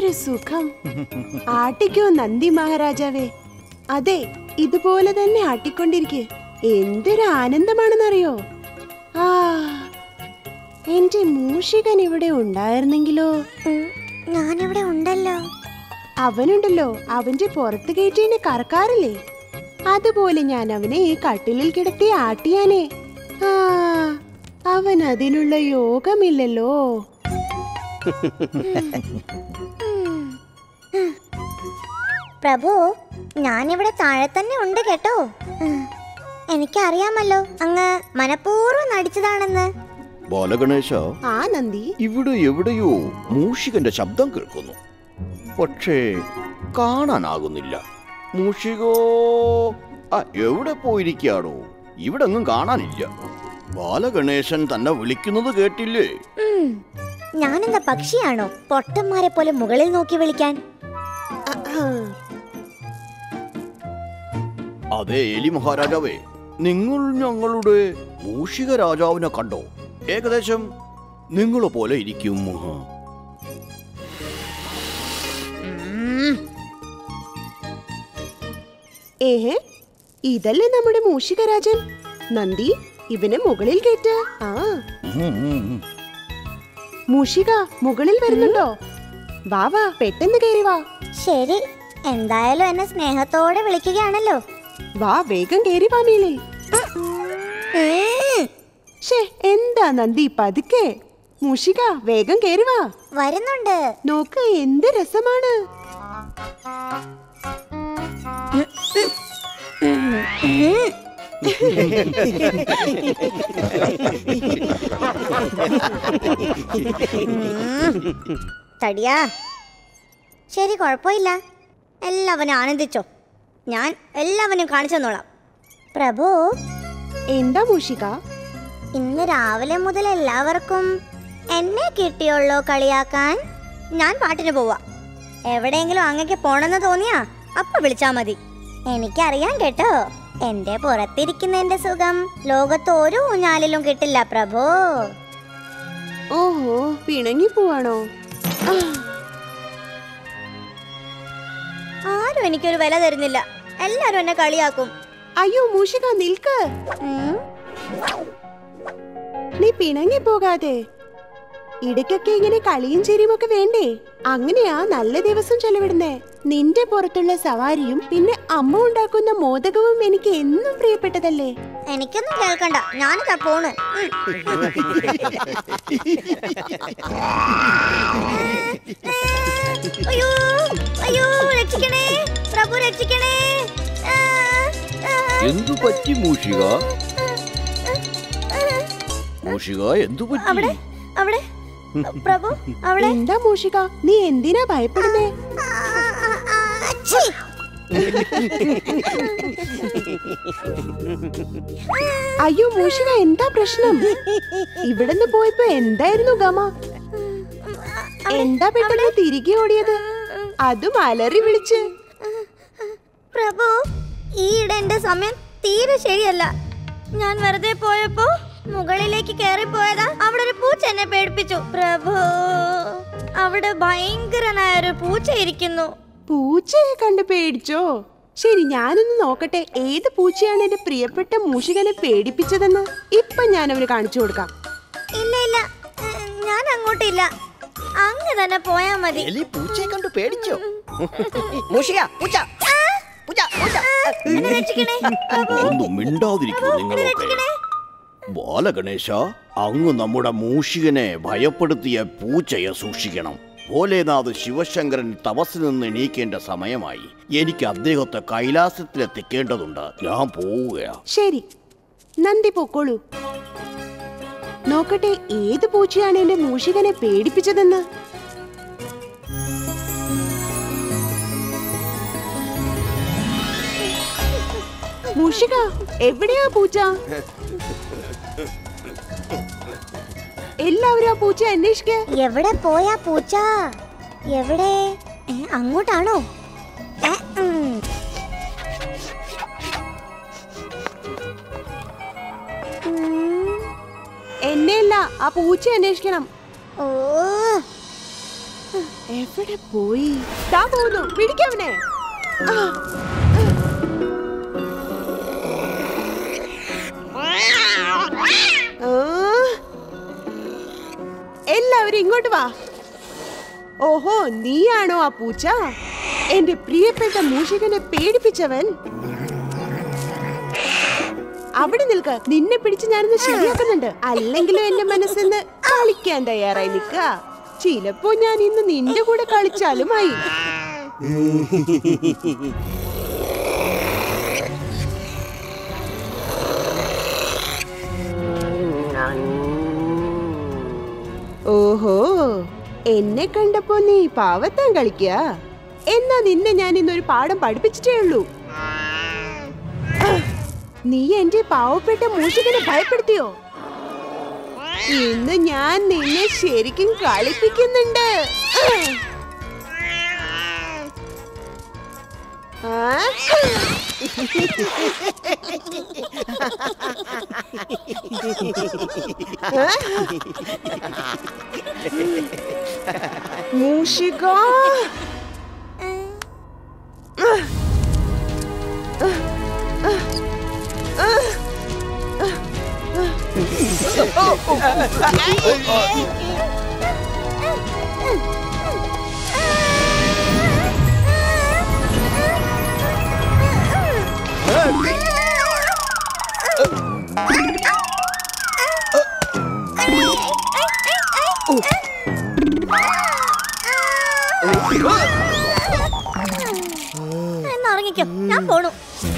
എന്തൊരു സുഖം ആട്ടിക്കോ നന്ദി മഹാരാജാവേ അതെ ഇതുപോലെ തന്നെ ആട്ടിക്കൊണ്ടിരിക്കെ എന്തൊരു ആനന്ദമാണെന്നറിയോ ആ എന്റെ മൂഷികൻ ഇവിടെ ഉണ്ടായിരുന്നെങ്കിലോ ഉം, ഞാനിവിടെ ഉണ്ടല്ലോ അവനുണ്ടല്ലോ അവന്റെ പുറത്ത് കയറ്റിനെ കറക്കാറില്ലേ അതുപോലെ ഞാൻ അവനെ ഈ കട്ടിലിൽ കിടത്തി ആട്ടിയാനേ ആ അവൻ അതിനുള്ള യോഗമില്ലല്ലോ പ്രഭു ഞാനിവിടെ താഴെ തന്നെ ഉണ്ട് കേട്ടോ ഉം, എനിക്കറിയാമല്ലോ അങ്ങ് മനഃപൂർവ്വം നടിച്ചതാണെന്ന് ബാലഗണേശ ആ നന്ദി ഇവിടെ എവിടെയോ മൂഷികന്റെ ശബ്ദം കേൾക്കുന്നു പക്ഷേ കാണാനാകുന്നില്ല മൂഷികോ ആ എവിടെ പോയിരിക്കാടോ ഇവിടെ ഒന്നും കാണാനില്ല ബാലഗണേശൻ തന്നെ വിളിക്കുന്നത് കേട്ടില്ലേ ഉം, ഞാനെന്താ പക്ഷിയാണോ പൊട്ടന്മാരെ പോലെ മുകളിൽ നോക്കി വിളിക്കാൻ അഹം. അതെ എലി മഹാരാജാവേ നിങ്ങൾ ഞങ്ങളുടെ മൂഷിക രാജാവിനെ കണ്ടോ ഏകദേശം നിങ്ങളെ പോലെ ഇരിക്കും ഉം. ഏഹേ ഇതല്ലേ നമ്മുടെ മൂഷികരാജൻ നന്ദി ഇവനെ മുകളിൽ കയറ്റ് ആ ഉം, ഉം, ഉം. മൂഷിക മുകളിൽ വരുന്നുണ്ടോ വാ വാ പെട്ടെന്ന് കയറി വാ ശരി എന്തായാലും എന്നെ സ്നേഹത്തോടെ വിളിക്കുകയാണല്ലോ വാ വേഗം കയറി വാ മേലിൽ ഉം, ഷേ എന്താ നന്ദി പതുക്കെ മൂഷിക വേഗം കയറി വാ വരുന്നുണ്ട് നോക്ക് എന്ത് രസമാണ് തടിയാ ശരി കുഴപ്പമില്ല എല്ലാവനും ആനന്ദിച്ചോ ഞാൻ എല്ലാവനും കാണിച്ചു തന്നോളാം പ്രഭു എന്താ മൂഷിക ഇന്ന് രാവിലെ മുതൽ എല്ലാവർക്കും എന്നെ കിട്ടിയുള്ളോ കളിയാക്കാൻ ഞാൻ പാട്ടിന് പോവാ എവിടെയെങ്കിലും അങ്ങക്ക് പോണെന്ന് തോന്നിയാ അപ്പൊ വിളിച്ചാ മതി എനിക്കറിയാം കേട്ടോ എന്റെ പുറത്തിരിക്കുന്നതിന്റെ സുഖം ലോകത്ത് ഒരു ഊഞ്ഞാലിലും കിട്ടില്ല പ്രഭു ഓഹോ പിണങ്ങി പോവാണോ ആ, ആരും എനിക്കൊരു വില തരുന്നില്ല എല്ലാരും എന്നെ കളിയാക്കും അയ്യോ മൂഷിക നിൽക്ക് ഉം, നീ പിണങ്ങി പോകാതെ ഇടയ്ക്കൊക്കെ ഇങ്ങനെ കളിയും ചിരിയും ഒക്കെ വേണ്ടേ അങ്ങനെയാ നല്ല ദിവസം ചെലവിടുന്നേ നിന്റെ പുറത്തുള്ള സവാരിയും പിന്നെ അമ്മ ഉണ്ടാക്കുന്ന മോദകവും എനിക്ക് എന്നും പ്രിയപ്പെട്ടതല്ലേ എനിക്കൊന്നും കേൾക്കണ്ട ഞാനിതാ പോണ് ഉം. അയ്യോ അയ്യോ രക്ഷിക്കണേ പ്രഭു രക്ഷിക്കണേ ആ, ആ, എന്തു പറ്റി മൂഷിക മൂഷിക എന്തു അവിടെ പറ്റി അവിടെ പ്രഭു അവിടെ എന്താ മൂഷിക നീ എന്തിനാ ഭയപ്പെടുന്നേ ആ, ആ, ആ, അച്ഛി. അയ്യോ മൂഷിക എന്താ പ്രശ്നം ഇവിടുന്ന് പോയപ്പോ എന്തായിരുന്നു ഗമ എന്താ പെട്ടെന്ന് തിരികെ ഓടിയത് അതും അലറി വിളിച്ച് പ്രഭു ഈയിടെ എന്റെ സമയം തീരെ ശരിയല്ല ഞാൻ വെറുതെ പോയപ്പോ മുകളിലേക്ക് കയറി പോയതാ അവിടെ ഒരു പൂച്ച എന്നെ പേടിപ്പിച്ചു പ്രഭു അവിടെ ഭയങ്കരനായ ഒരു പൂച്ച ഇരിക്കുന്നു പൂച്ചയെ കണ്ട് പേടിച്ചോ ശരി ഞാനൊന്ന് നോക്കട്ടെ ഏത് പൂച്ചയാണ് എന്റെ പ്രിയപ്പെട്ട മൂഷികനെ പേടിപ്പിച്ചതെന്ന് ഇപ്പൊ ഞാൻ അവന് കാണിച്ചു കൊടുക്കാം ഇല്ല ഇല്ല ഏ, ഞാൻ അങ്ങോട്ടില്ല അങ്ങ് തന്നെ പോയാ മതി എലി പൂച്ചയെ കണ്ടു പേടിച്ചോ മൂഷിക പൂച്ച പൂച്ച പൂച്ച എന്നെ രക്ഷിക്കണേ പ്രഭു ഒന്നും മിണ്ടാതിരിക്കൂ നിങ്ങളൊക്കെ ബാലഗണേശ അങ്ങ് നമ്മുടെ മൂഷികനെ ഭയപ്പെടുത്തിയ പൂച്ചയെ സൂക്ഷിക്കണം ഭോലേനാഥ് ശിവശങ്കരൻ തപസ്സിൽ നിന്ന് എണീക്കേണ്ട സമയമായി എനിക്ക് അദ്ദേഹത്തെ കൈലാസത്തിലെത്തിക്കേണ്ടതുണ്ട് ഞാൻ പോവുകയാ ശരി നന്ദി പൊക്കോളൂ നോക്കട്ടെ ഏത് പൂച്ചയാണ് എന്റെ മൂഷികനെ പേടിപ്പിച്ചതെന്ന് മൂഷിക എവിടെയാ പൂച്ച എല്ലാവരും ആ പൂച്ച അന്വേഷിക്ക എവിടെ പോയാ പൂച്ച എവിടെ ഏ, അങ്ങോട്ടാണോ ഏ, ഉം. ഉം. എന്നെയല്ല ആ പൂച്ച അന്വേഷിക്കണം ഓ എവിടെ പോയി താ പോകുന്നു പിടിക്കവനെ ആ, ആ. എല്ലാവരും ഇങ്ങോട്ട് വാ ഓഹോ നീയാണോ ആ പൂച്ച എന്റെ പ്രിയപ്പെട്ട മൂഷികനെ പേടിപ്പിച്ചവൻ അവിടെ നിൽക്ക നിന്നെ പിടിച്ച് ഞാനിന്ന് ശരിയാക്കുന്നുണ്ട് അല്ലെങ്കിലും എന്റെ മനസ്സിന്ന് കളിക്കാൻ തയ്യാറായി നിൽക്ക ചിലപ്പോ ഞാൻ ഇന്ന് നിന്റെ കൂടെ കളിച്ചാലുമായി ഓഹോ എന്നെ കണ്ടപ്പോ നീ പാവത്താൻ കളിക്കുക എന്നാ നിന്നെ ഞാൻ ഇന്നൊരു പാഠം പഠിപ്പിച്ചിട്ടേ ഉള്ളൂ നീ എന്റെ പാവപ്പെട്ട മൂഷികനെ ഭയപ്പെടുത്തിയോ ഇന്ന് ഞാൻ നിന്നെ ശരിക്കും കളിപ്പിക്കുന്നുണ്ട് ആ? മൂഷിക എന്ന് ഉറങ്ങിക്കോ ഞാൻ പോണു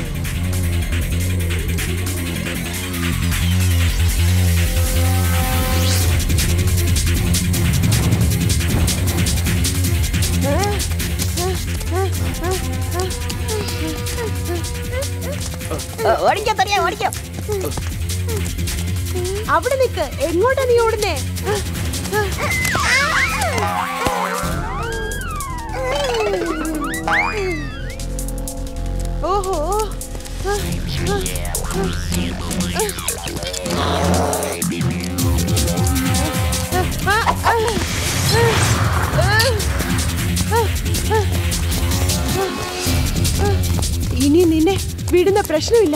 ഓടിക്കോ തടിയാ ഓടിക്കോ അവിടെ നിക്ക് എങ്ങോട്ടാ നീ ഓടുന്നേ ഓഹോ ഇനി നിന്നെ വിടുന്ന പ്രശ്നമില്ല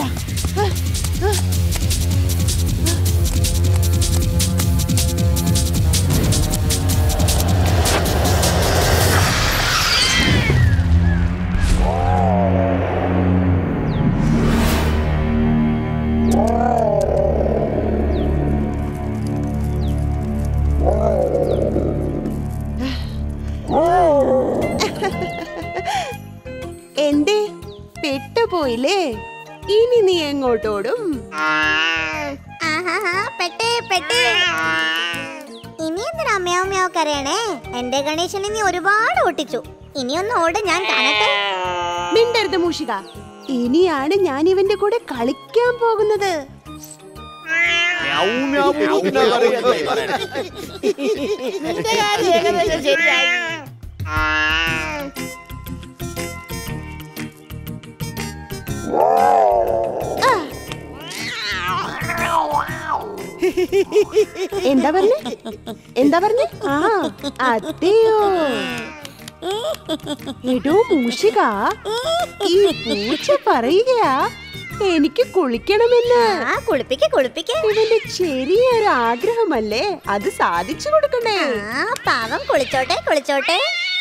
എന്തേ പെട്ടുപോയില്ലേ ഇനി നീ എങ്ങോട്ടോടും ആഹാഹാ, പെട്ടേ പെട്ടേ ഇനി എന്തിനാ മ്യാവ് മ്യാവ് കരയണേ എന്റെ ഗണേശനെ നീ ഒരുപാട് ഒട്ടിച്ചു ഇനിയൊന്ന് ഓട് ഞാൻ കാണട്ടെ മിണ്ടരുത് മൂഷിക ഇനിയാണ് ഞാൻ ഇവന്റെ കൂടെ കളിക്കാൻ പോകുന്നത് നിന്റെ കാര്യം ഏകദേശം ശരിയായി എന്താ പറഞ്ഞേ എന്താ പറഞ്ഞേ ആ അതെയോ എടോ മൂഷിക ഈ പൂച്ച പറയുകയാ എനിക്ക് കുളിക്കണമെന്ന് ആ കുളിപ്പിക്ക് കുളിപ്പിക്ക് ഇവന്റെ ചെറിയൊരു ആഗ്രഹമല്ലേ അത് സാധിച്ചു കൊടുക്കണ്ടേ ആ പാവം കുളിച്ചോട്ടെ കുളിച്ചോട്ടെ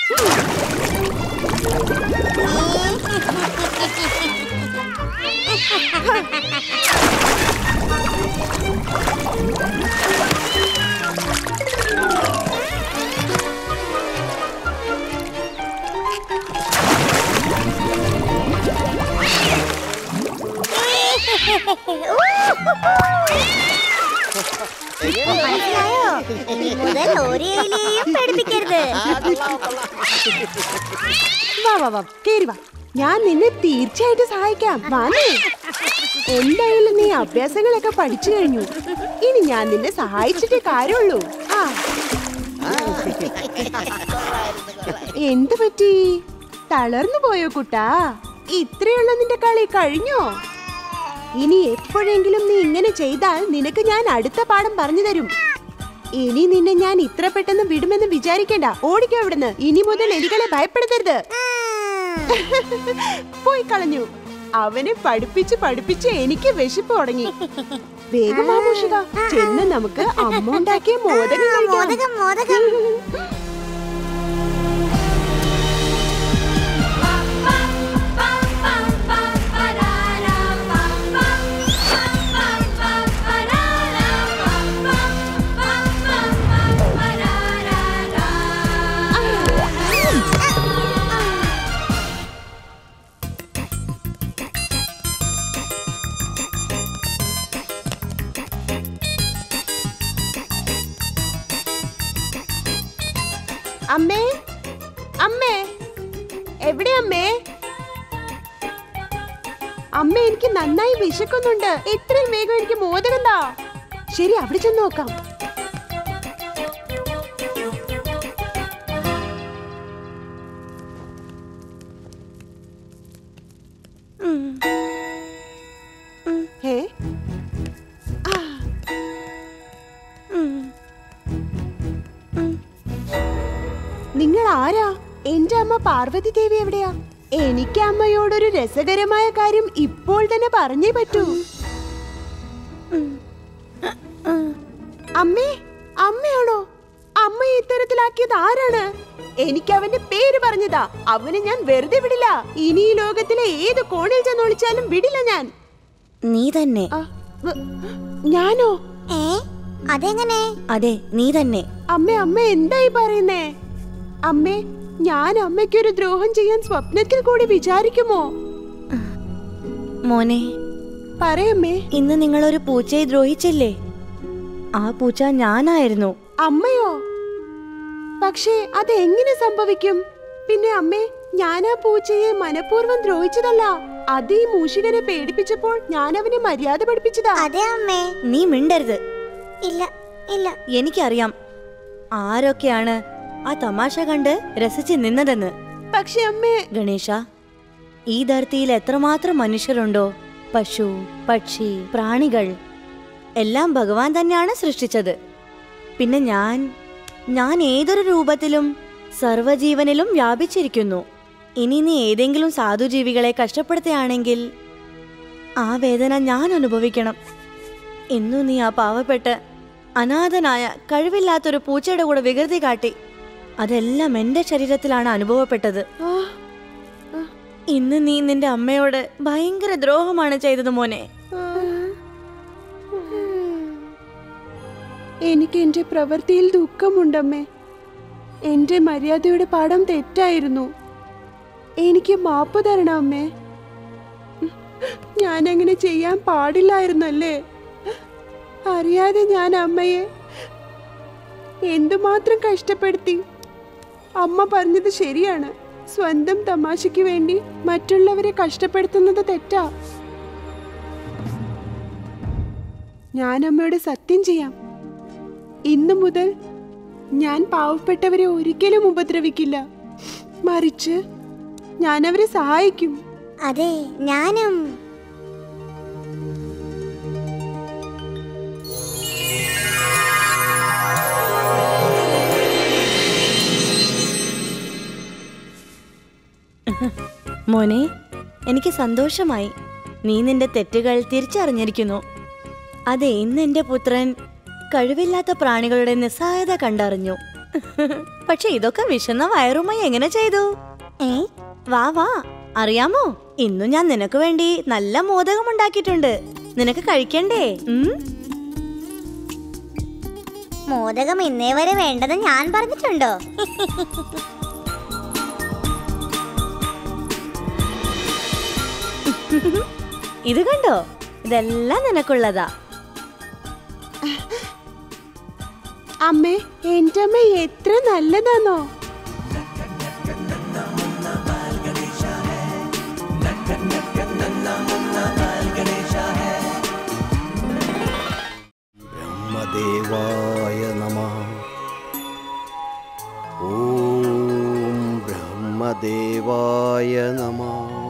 മനസ്സിലായോ ഇനി മുതൽ ഒരു എലിയെയും പേടിപ്പിക്കരുത് വാ വാ വാ കേറി വാ ഞാൻ നിന്നെ തീർച്ചയായിട്ടും സഹായിക്കാം വാ നീ എന്തായാലും നീ അഭ്യാസങ്ങളൊക്കെ പഠിച്ചു കഴിഞ്ഞു ഇനി ഞാൻ നിന്നെ സഹായിച്ചിട്ടേ കാര്യമുള്ളൂ ആ എന്ത് പറ്റി തളർന്നു പോയോ കുട്ടാ ഇത്രയുള്ള നിന്റെ കളി കഴിഞ്ഞോ ഇനി എപ്പോഴെങ്കിലും നീ ഇങ്ങനെ ചെയ്താൽ നിനക്ക് ഞാൻ അടുത്ത പാഠം പറഞ്ഞു തരും ഇനി നിന്നെ ഞാൻ ഇത്ര പെട്ടെന്ന് വിടുമെന്ന് വിചാരിക്കണ്ട ഓടിക്കോ ഇവിടുന്ന് ഇനി മുതൽ എലികളെ ഭയപ്പെടുത്തരുത് പോയി കളഞ്ഞു അവനെ പഠിപ്പിച്ച് പഠിപ്പിച്ച് എനിക്ക് വിശപ്പ് തുടങ്ങി വേഗം വാ മൂഷിക ചെന്ന് നമുക്ക് അമ്മ ഉണ്ടാക്കിയ മോദകം കഴിക്കാം മോദകം മോദകം അമ്മേ അമ്മേ എവിടെ അമ്മേ അമ്മ എനിക്ക് നന്നായി വിശക്കുന്നുണ്ട് എത്രയും വേഗം എനിക്ക് മോദകം താ ശരി അവിടെ ചെന്ന് നോക്കാം ഹേ ആ നിങ്ങൾ ആരാ എന്റെ അമ്മ പാർവതി ദേവി എവിടെയാ എനിക്ക് അമ്മയോടൊരു രസകരമായ കാര്യം ഇപ്പോൾ തന്നെ പറഞ്ഞേ പറ്റൂ അമ്മേ അമ്മയാണോ അമ്മ ഇത്തരത്തിലാക്കിയത് ആരാണ് എനിക്ക് അവന്റെ പേര് പറഞ്ഞതാ അവനെ ഞാൻ വെറുതെ വിടില്ല ഇനി ഈ ലോകത്തിലെ ഏത് കോണിൽ ചെന്ന് ഒളിച്ചാലും വിടില്ല ഞാൻ നീ തന്നെ ആ, വ- ഞാനോ ഏ അതെങ്ങനെ അതെ നീ തന്നെ അമ്മ അമ്മ എന്തായി പറയുന്നേ അമ്മേ ഞാൻ അമ്മയ്ക്കൊരു ദ്രോഹം ചെയ്യാൻ സ്വപ്നത്തിൽ കൂടി വിചാരിക്കുമോ മോനെ പറയമ്മേ ഇന്ന് നിങ്ങളൊരു പൂച്ചയെ ദ്രോഹിച്ചില്ലേ ആ പൂച്ച ഞാനായിരുന്നു അമ്മയോ പക്ഷേ അത് എങ്ങനെ സംഭവിക്കും പിന്നെ അമ്മേ ഞാൻ ആ പൂച്ചയെ മനഃപൂർവ്വം ദ്രോഹിച്ചതല്ല അത് ഈ മൂഷികനെ പേടിപ്പിച്ചപ്പോൾ ഞാൻ അവനെ മര്യാദ പഠിപ്പിച്ചതാ അതെ അമ്മേ നീ മിണ്ടരുത് ഇല്ല ഇല്ല എനിക്കറിയാം ആരൊക്കെയാണ് ആ തമാശ കണ്ട് രസിച്ച് നിന്നതെന്ന് പക്ഷെ അമ്മേ ഗണേശ ഈ ധർത്തിയിൽ എത്രമാത്രം മനുഷ്യരുണ്ടോ പശു പക്ഷി പ്രാണികൾ എല്ലാം ഭഗവാൻ തന്നെയാണ് സൃഷ്ടിച്ചത് പിന്നെ ഞാൻ ഞാൻ ഏതൊരു രൂപത്തിലും സർവ്വജീവനിലും വ്യാപിച്ചിരിക്കുന്നു ഇനി നീ ഏതെങ്കിലും സാധുജീവികളെ കഷ്ടപ്പെടുത്തുകയാണെങ്കിൽ ആ വേദന ഞാൻ അനുഭവിക്കണം ഇന്നു നീ ആ പാവപ്പെട്ട് അനാഥനായ കഴിവില്ലാത്തൊരു പൂച്ചയുടെ കൂടെ വികൃതി കാട്ടി അതെല്ലാം എന്റെ ശരീരത്തിലാണ് അനുഭവപ്പെട്ടത് ആ, ഇന്ന് നീ നിന്റെ അമ്മയോട് ഭയങ്കര ദ്രോഹമാണ് ചെയ്തത് മോനെ ആ. എനിക്ക് എന്റെ പ്രവൃത്തിയിൽ ദുഃഖമുണ്ടമ്മേ എന്റെ മര്യാദയുടെ പാഠം തെറ്റായിരുന്നു എനിക്ക് മാപ്പ് തരണം അമ്മേ ഞാൻ അങ്ങനെ ചെയ്യാൻ പാടില്ലായിരുന്നല്ലേ അറിയാതെ ഞാൻ അമ്മയെ എന്തുമാത്രം കഷ്ടപ്പെടുത്തി അമ്മ പറഞ്ഞത് ശരിയാണ് സ്വന്തം തമാശയ്ക്ക് വേണ്ടി മറ്റുള്ളവരെ കഷ്ടപ്പെടുത്തുന്നത് തെറ്റാ ഞാൻ അമ്മയോട് സത്യം ചെയ്യാം ഇന്നു മുതൽ ഞാൻ പാവപ്പെട്ടവരെ ഒരിക്കലും ഉപദ്രവിക്കില്ല മറിച്ച് ഞാൻ അവരെ സഹായിക്കും അതെ ഞാനും മോനെ എനിക്ക് സന്തോഷമായി നീ നിന്റെ തെറ്റുകൾ തിരിച്ചറിഞ്ഞിരിക്കുന്നു അതെ ഇന്ന് എന്റെ പുത്രൻ കഴിവില്ലാത്ത പ്രാണികളുടെ നിസ്സഹായത കണ്ടറിഞ്ഞു പക്ഷെ ഇതൊക്കെ വിശന്ന വയറുമായി എങ്ങനെ ചെയ്തു ഏ വാ വാ അറിയാമോ ഇന്നു ഞാൻ നിനക്ക് വേണ്ടി നല്ല മോദകം ഉണ്ടാക്കിയിട്ടുണ്ട് നിനക്ക് കഴിക്കണ്ടേ ഉം? മോദകം ഇന്നേ വരെ വേണ്ടെന്ന് ഞാൻ പറഞ്ഞിട്ടുണ്ടോ ഇത് കണ്ടോ ഇതെല്ലാം നിനക്കുള്ളതാ അമ്മേ എന്റെ അമ്മ എത്ര നല്ലതാണോ ബ്രഹ്മദേവായ നമ ഓം ബ്രഹ്മദേവായ നമ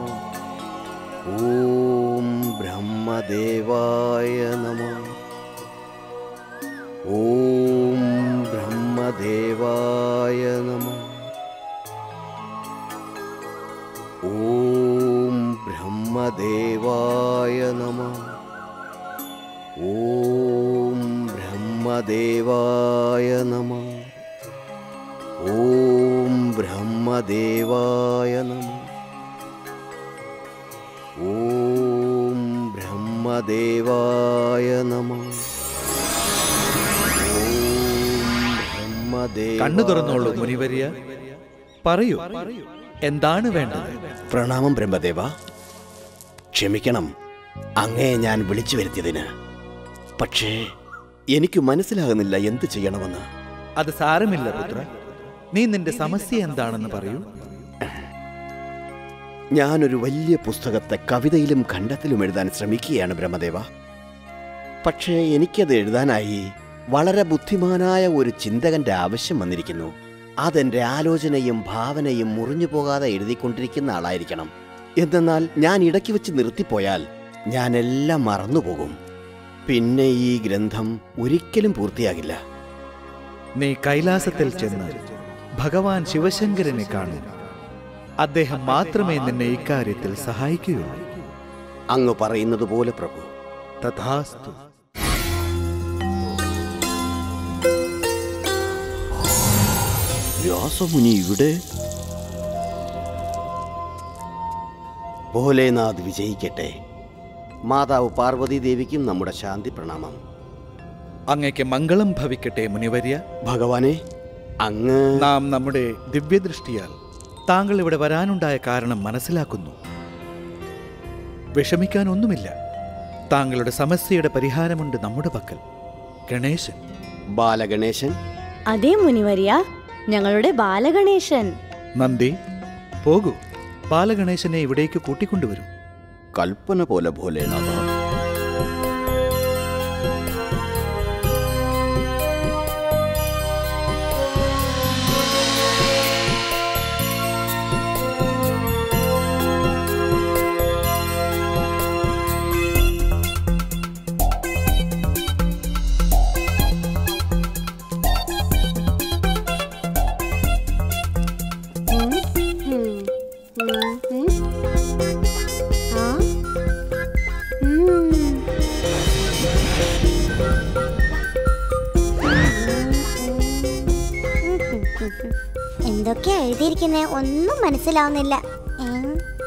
ഓം ബ്രഹ്മദേവായ നമ ഓം ബ്രഹ്മദേവായ നമ ഓം ബ്രഹ്മദേവായ നമ ഓം ബ്രഹ്മദേവായ നമ ഓം ബ്രഹ്മദേവായ നമ കണ്ണു തുറന്നോളൂ മുനിവരിയ പറയൂ എന്താണ് വേണ്ടത് പ്രണാമം ബ്രഹ്മദേവ ക്ഷമിക്കണം അങ്ങയെ ഞാൻ വിളിച്ചു വരുത്തിയതിന് പക്ഷേ എനിക്ക് മനസ്സിലാകുന്നില്ല എന്ത് ചെയ്യണമെന്ന് അത് സാരമില്ല പുത്ര നീ നിന്റെ സമസ്യ എന്താണെന്ന് പറയൂ ഞാനൊരു വലിയ പുസ്തകത്തെ കവിതയിലും ഖണ്ഡത്തിലും എഴുതാൻ ശ്രമിക്കുകയാണ് ബ്രഹ്മദേവ പക്ഷേ എനിക്കത് എഴുതാനായി വളരെ ബുദ്ധിമാനായ ഒരു ചിന്തകന്റെ ആവശ്യം വന്നിരിക്കുന്നു അതെന്റെ ആലോചനയും ഭാവനയും മുറിഞ്ഞു പോകാതെ എഴുതിക്കൊണ്ടിരിക്കുന്ന ആളായിരിക്കണം എന്തെന്നാൽ ഞാൻ ഇടയ്ക്ക് വെച്ച് നിർത്തിപ്പോയാൽ ഞാൻ എല്ലാം മറന്നുപോകും പിന്നെ ഈ ഗ്രന്ഥം ഒരിക്കലും പൂർത്തിയാകില്ല നീ കൈലാസത്തിൽ ചെന്ന് ഭഗവാൻ ശിവശങ്കരനെ കാണും അദ്ദേഹം മാത്രമേ നിന്നെ ഇക്കാര്യത്തിൽ സഹായിക്കുകയുള്ളൂ അങ്ങ് പറയുന്നത് പോലെ പ്രഭു തഥാസ്തു വ്യാസമുനി ഇവിടെ ഭോലേനാഥ് വിജയിക്കട്ടെ മാതാവ് പാർവതി ദേവിക്കും നമ്മുടെ ശാന്തി പ്രണാമം അങ്ങയ്ക്ക് മംഗളം ഭവിക്കട്ടെ മുനിവര്യ ഭഗവാനെ അങ്ങ് നാം നമ്മുടെ ദിവ്യദൃഷ്ടിയാൽ താങ്കൾ ഇവിടെ വരാനുണ്ടായ കാരണം മനസ്സിലാക്കുന്നു വിഷമിക്കാനൊന്നുമില്ല താങ്കളുടെ സമസ്യയുടെ പരിഹാരമുണ്ട് നമ്മുടെ പക്കൽ ഗണേശൻ ബാലഗണേശൻ അതേ മുനിവരിയ ഞങ്ങളുടെ ബാലഗണേശൻ നന്ദി പോകൂ ബാലഗണേശനെ ഇവിടേക്ക് കൂട്ടിക്കൊണ്ടുവരൂ കൽപ്പന പോലെ ഭോലേനാഥ ഉം, ഉം, ഉം, ഉം. ആ? ഉം. എന്തൊക്കെയാ എഴുതിയിരിക്കുന്നേ ഒന്നും മനസ്സിലാവുന്നില്ല ഉം.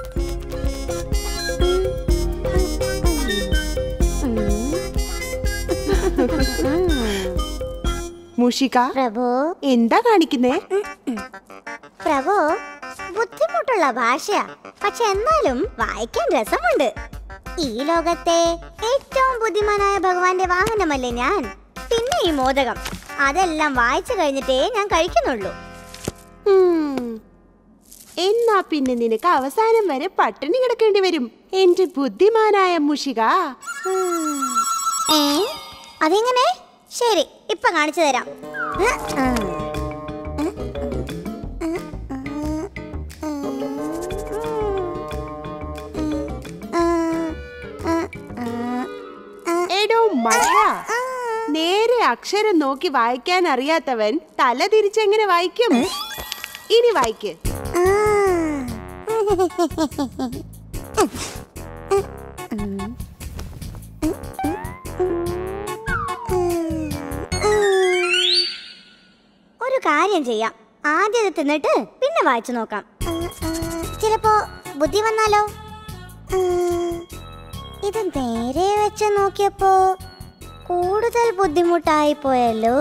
മൂഷിക പ്രഭു എന്താ കാണിക്കുന്നേ പ്രഭു ബുദ്ധിമുട്ടുള്ള ഭാഷയാ പക്ഷെ എന്നാലും വായിക്കാൻ രസമുണ്ട് ഈ ലോകത്തെ ഏറ്റവും ബുദ്ധിമാനായ ഭഗവാന്റെ വാഹനമല്ലേ ഞാൻ പിന്നെ ഈ മോദകം അതെല്ലാം വായിച്ചു കഴിഞ്ഞിട്ടേ ഞാൻ കഴിക്കുന്നുള്ളൂ ഉം. എന്നാ പിന്നെ നിനക്ക് അവസാനം വരെ പട്ടിണി കിടക്കേണ്ടി വരും എന്റെ ബുദ്ധിമാനായ മുഷിക ഏ അതെങ്ങനെ ശരി ഇപ്പൊ കാണിച്ചു തരാം എടോ മഴ നേരെ അക്ഷരം നോക്കി വായിക്കാൻ അറിയാത്തവൻ തല തിരിച്ചെങ്ങനെ വായിക്കും ഇനി വായിക്ക് ഒരു കാര്യം ചെയ്യാം ആദ്യം ഇത് തിന്നിട്ട് പിന്നെ വായിച്ചു നോക്കാം ചിലപ്പോ ബുദ്ധി വന്നാലോ ഇത് നേരെ വെച്ച് നോക്കിയപ്പോ കൂടുതൽ ബുദ്ധിമുട്ടായി പോയല്ലോ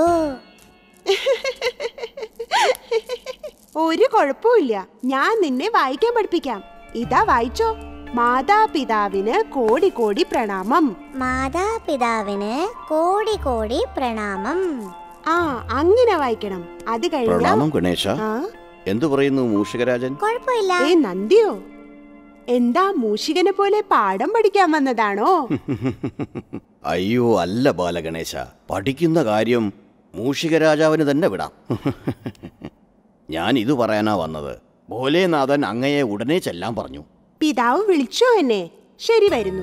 ഒരു കുഴപ്പമില്ല ഞാൻ നിന്നെ വായിക്കാൻ പഠിപ്പിക്കാം ഇതാ വായിച്ചോ മാതാപിതാവിന് കോടി കോടി പ്രണാമം മാതാപിതാവിന് കോടി കോടി പ്രണാമം ആ അങ്ങനെ വായിക്കണം അത് കഴിഞ്ഞ പ്രണാമം ഗണേശ ആ എന്തു പറയുന്നു മൂഷികരാജൻ കുഴപ്പമില്ല ഏ നന്ദിയോ എന്താ മൂഷികനെ പോലെ പാഠം പഠിക്കാൻ വന്നതാണോ അയ്യോ അല്ല ബാലഗണേശ പഠിക്കുന്ന കാര്യം മൂഷികരാജാവിന് തന്നെ വിടാം ഞാൻ ഇത് പറയാനാ വന്നത് ഭോലേനാഥൻ അങ്ങയെ ഉടനെ ചെല്ലാൻ പറഞ്ഞു പിതാവ് വിളിച്ചോ എന്നെ ശരി വരുന്നു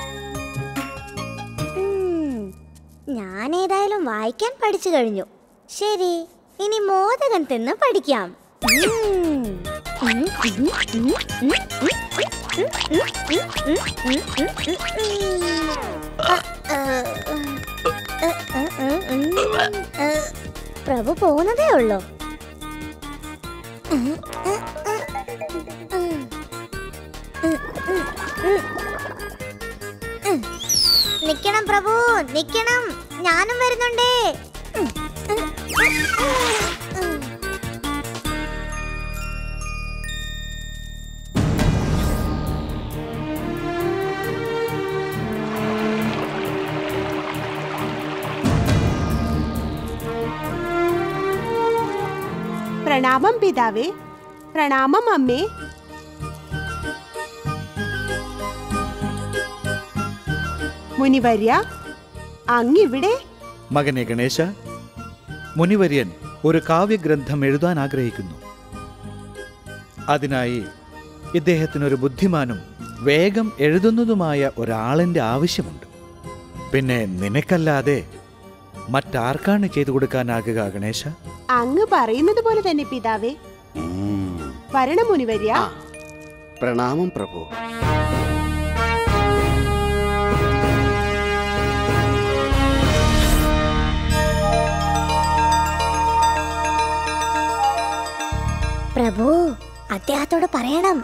ഉം, ഞാൻ ഏതായാലും വായിക്കാൻ പഠിച്ചു കഴിഞ്ഞു ശരി ഇനി മോദകം തിന്ന് പഠിക്കാം ഉം. ഉം, ഉം, ഉം, ഉം, ഉം, ഉം, ഉം, ഉം, ഉം, ഉം, ഉം, ഉം, ഉം, ഉം. അ, ഏ, ഏ, ഏ, ഏ, ഉം, ഏ, പ്രഭു പോകുന്നതേ ഉള്ളൂ ഉം, ഉം, ഉം, ഉം, ഉം, ഉം, ഉം. ഉം. നിക്കണം പ്രഭു നിക്കണം ഞാനും വരുന്നുണ്ടേ ഉം, ഉം, ഉം, ഉം, ഉം. പ്രണാമം പിതാവേ പ്രണാമം അമ്മേ മുനിവര്യ അങ്ങിവിടെ മകനെ ഗണേശ മുനിവര്യൻ ഒരു കാവ്യഗ്രന്ഥം എഴുതാൻ ആഗ്രഹിക്കുന്നു അതിനായി ഇദ്ദേഹത്തിനൊരു ബുദ്ധിമാനും വേഗം എഴുതുന്നതുമായ ഒരാളിൻ്റെ ആവശ്യമുണ്ട് പിന്നെ നിനക്കല്ലാതെ മറ്റാർക്കാണ് ചെയ്തു കൊടുക്കാനാകുക ഗണേശ അങ്ങ് പറയുന്നത് പോലെ തന്നെ പിതാവേ ഉം. വരണം മുനിവര്യ ആ പ്രണാമം പ്രഭു പ്രഭു അദ്ദേഹത്തോട് പറയണം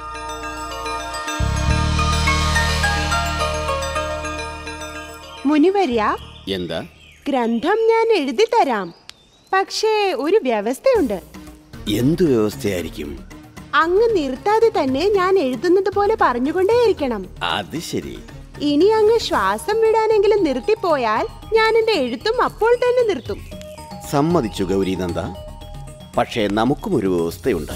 മുനിവര്യ എന്താ ഗ്രന്ഥം ഞാൻ എഴുതി തരാം പക്ഷേ ഒരു വ്യവസ്ഥയുണ്ട് എന്തു വ്യവസ്ഥയായിരിക്കും അങ്ങ് നിർത്താതെ തന്നെ ഞാൻ എഴുതുന്നത് പോലെ പറഞ്ഞുകൊണ്ടേയിരിക്കണം അത് ശരി ഇനി അങ്ങ് ശ്വാസം വിടാനെങ്കിലും നിർത്തിപ്പോയാൽ ഞാൻ എന്റെ എഴുത്തും അപ്പോൾ തന്നെ നിർത്തും സമ്മതിച്ചു ഗൗരീനന്ദ പക്ഷേ നമുക്കും ഒരു വ്യവസ്ഥയുണ്ട്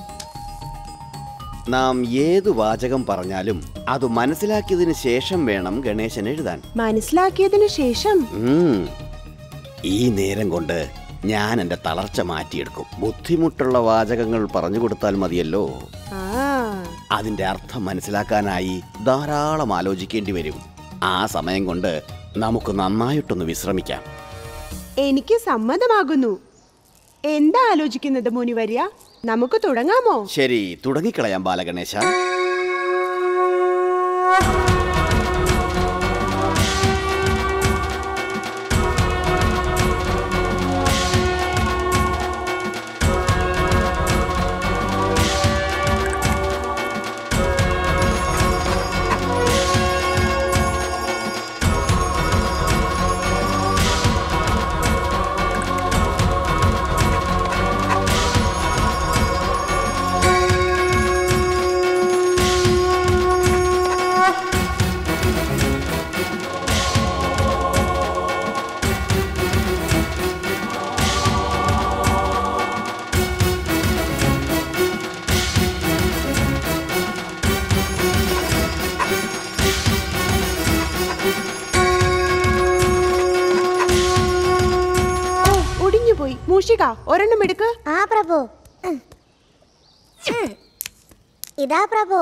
നാം ഏതു വാചകം പറഞ്ഞാലും അത് മനസ്സിലാക്കിയതിന് ശേഷം വേണം ഗണേശൻ എഴുതാൻ മനസ്സിലാക്കിയതിനു ശേഷം ഉം. ഈ നേരം കൊണ്ട് ഞാൻ എൻ്റെ തളർച്ച മാറ്റിയെടുക്കും ബുദ്ധിമുട്ടുള്ള വാചകങ്ങൾ പറഞ്ഞു കൊടുത്താൽ മതിയല്ലോ ആ അതിൻ്റെ അർത്ഥം മനസ്സിലാക്കാനായി ധാരാളം ആലോചിക്കേണ്ടി വരും ആ സമയം കൊണ്ട് നമുക്ക് നന്നായിട്ടൊന്ന് വിശ്രമിക്കാം എനിക്ക് സമ്മതമാകുന്നു എന്താ ആലോചിക്കുന്നത് മുനിവര്യ നമുക്ക് തുടങ്ങാമോ ശരി തുടങ്ങിക്കളയാം ബാലഗണേശ ഓ ഒടിഞ്ഞുപോയി മൂഷിക ഒരെണ്ണം എടുക്ക് ആ പ്രഭു ഉം. ഉം. ഇതാ പ്രഭു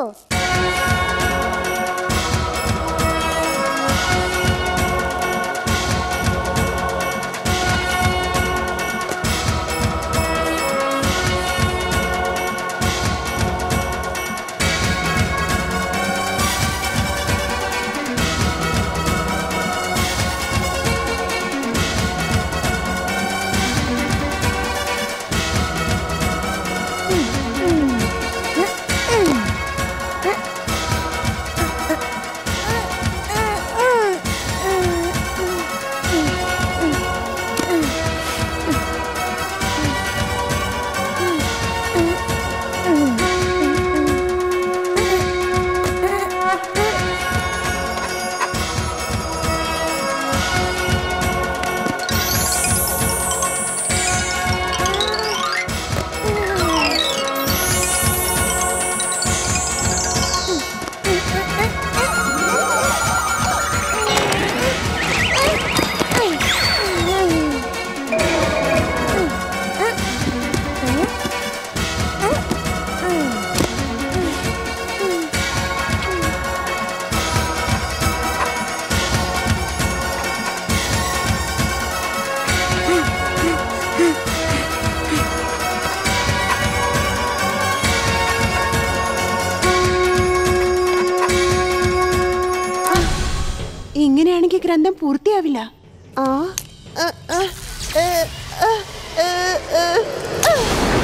ഗ്രന്ഥം പൂർത്തിയാവില്ല ആ ആ, ആ, ഏ, ആ, ഏ, ഏ, ആ.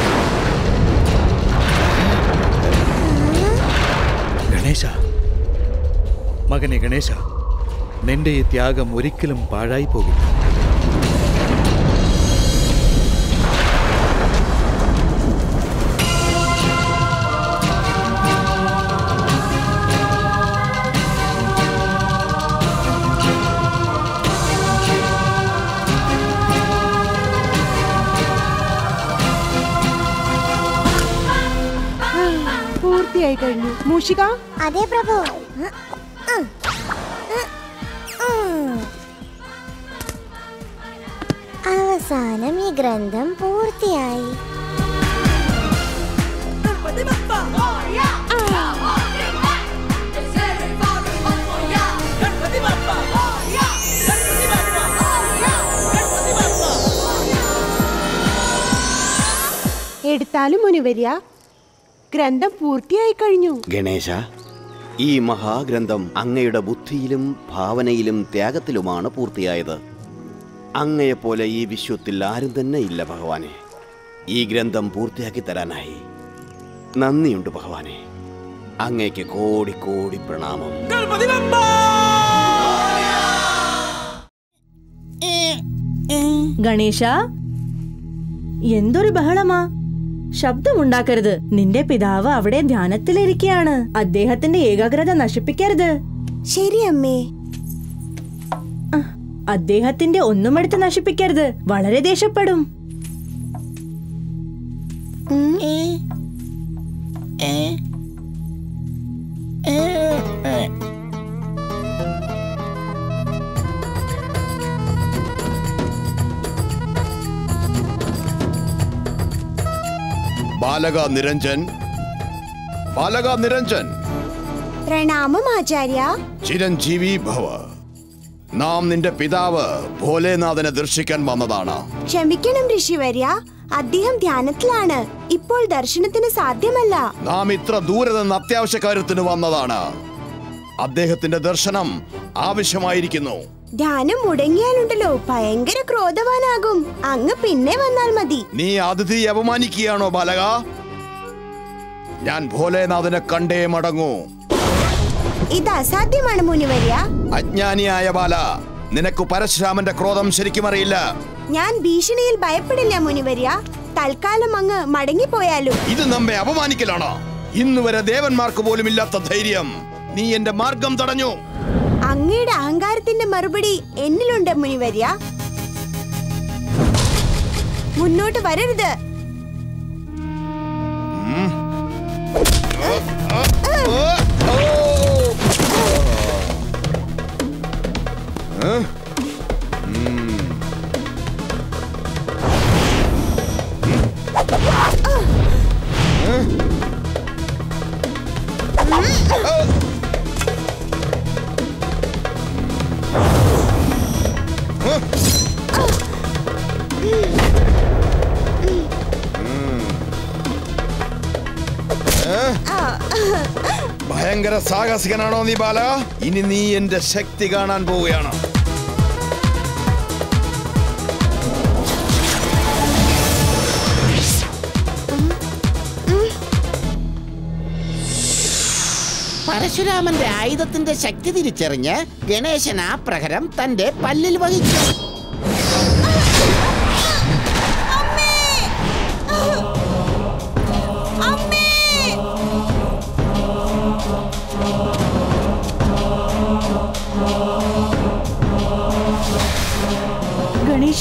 ഗണേശ മകനെ ഗണേശ നിന്റെ ഈ ത്യാഗം ഒരിക്കലും പാഴായി പോകില്ല പൂർത്തിയായി കഴിഞ്ഞു മൂഷിക അതെ പ്രഭു ഉം, ഉം, ഉം, ഉം. അവസാനം ഈ ഗ്രന്ഥം പൂർത്തിയായി എടുത്താലും മുനിവര്യ ഗ്രന്ഥം പൂർത്തിയായി കഴിഞ്ഞു ഗണേശ ഈ മഹാഗ്രന്ഥം അങ്ങയുടെ ബുദ്ധിയിലും ഭാവനയിലും ത്യാഗത്തിലുമാണ് പൂർത്തിയായത് അങ്ങയെപ്പോലെ ഈ വിശ്വത്തിൽ ആരും തന്നെ ഇല്ല ഭഗവാനെ ഈ ഗ്രന്ഥം പൂർത്തിയാക്കി തരാനായി നന്ദിയുണ്ട് ഭഗവാനെ അങ്ങയ്ക്ക് കോടി കോടി പ്രണാമം ഗണേശ എന്തൊരു ബഹളമാ ശബ്ദമുണ്ടാക്കരുത് നിന്റെ പിതാവ് അവിടെ ധ്യാനത്തിലിരിക്കുകയാണ് അദ്ദേഹത്തിന്റെ ഏകാഗ്രത നശിപ്പിക്കരുത് ശരി അമ്മേ അദ്ദേഹത്തിന്റെ ഒന്നും എടുത്ത് നശിപ്പിക്കരുത് വളരെ ദേഷ്യപ്പെടും ബാലക നിരഞ്ജൻ ബാലക നിരഞ്ജൻ പ്രണാമം ആചാര്യ ചിരഞ്ജീവി ഭവ നാം നിന്റെ പിതാവ് ഭോലേനാഥനെ ദർശിക്കാൻ വന്നതാണ് ക്ഷമിക്കണം ഋഷിവര്യ അദ്ദേഹം ധ്യാനത്തിലാണ് ഇപ്പോൾ ദർശനത്തിന് സാധ്യമല്ല നാം ഇത്ര ദൂരെ നിന്ന് അത്യാവശ്യ കാര്യത്തിന് വന്നതാണ് അദ്ദേഹത്തിന്റെ ദർശനം ആവശ്യമായിരിക്കുന്നു ധ്യാനം മുടങ്ങിയാലുണ്ടല്ലോ ഭയങ്കര ക്രോധവാനാകും അങ്ങ് പിന്നെ വന്നാൽ മതി നീ അതിഥി അപമാനിക്കുകയാണോ ബാലക ഞാൻ ഭോലേനാഥനെ കണ്ടേ മടങ്ങൂ ഇത് അസാധ്യമാണ് മുനിവര്യ അജ്ഞാനിയായ ബാല നിനക്ക് പരശുരാമന്റെ ക്രോധം ശരിക്കും അറിയില്ല ഞാൻ ഭീഷണിയിൽ ഭയപ്പെടില്ല മുനിവര്യ തൽക്കാലം അങ്ങ് മടങ്ങിപ്പോയാലും ഇത് നമ്മെ അപമാനിക്കലാണോ ഇന്നുവരെ ദേവന്മാർക്ക് പോലും ഇല്ലാത്ത ധൈര്യം നീ എന്റെ മാർഗം തടഞ്ഞു അങ്ങയുടെ അഹങ്കാരത്തിന്റെ മറുപടി എന്നിലുണ്ട് മുനിവര്യ മുന്നോട്ട് വരരുത് ഭയങ്കര സാഹസികനാണോ നീ ബാല ഇനി നീ എന്റെ ശക്തി കാണാൻ പോവുകയാണ് പരശുരാമന്റെ ആയുധത്തിന്റെ ശക്തി തിരിച്ചറിഞ്ഞ് ഗണേശൻ ആ പ്രഹരം തന്റെ പല്ലിൽ വഹിച്ചു ഗണേശ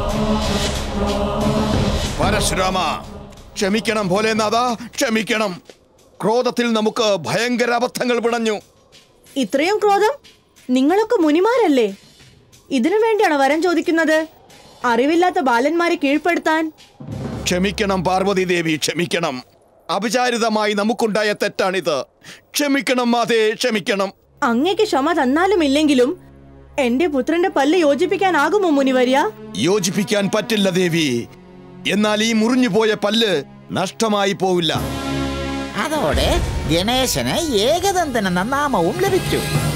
പരശുരാമ ക്ഷമിക്കണം ഭോലേനാഥ ക്ഷമിക്കണം ക്രോധത്തിൽ നമുക്ക് ഭയങ്കര അബദ്ധങ്ങൾ പിണഞ്ഞു ഇത്രയും ക്രോധം നിങ്ങളൊക്കെ മുനിമാരല്ലേ ഇതിനു വേണ്ടിയാണോ വരം ചോദിക്കുന്നത് അറിവില്ലാത്ത ബാലന്മാരെ കീഴ്പ്പെടുത്താൻ ക്ഷമിക്കണം പാർവതി ദേവി ക്ഷമിക്കണം അപചാരിതമായി നമുക്കുണ്ടായ തെറ്റാണിത് ക്ഷമിക്കണം മാതേ ക്ഷമിക്കണം അങ്ങേക്ക് ക്ഷമ തന്നാലും ഇല്ലെങ്കിലും എന്റെ പുത്രന്റെ പല്ല് യോജിപ്പിക്കാനാകുമോ മുനിവര്യ യോജിപ്പിക്കാൻ പറ്റില്ല ദേവി എന്നാൽ ഈ മുറിഞ്ഞുപോയ പല്ല് നഷ്ടമായി പോവില്ല അതോടെ ഗണേശന് ഏകദന്തൻ എന്ന നാമവും ലഭിച്ചു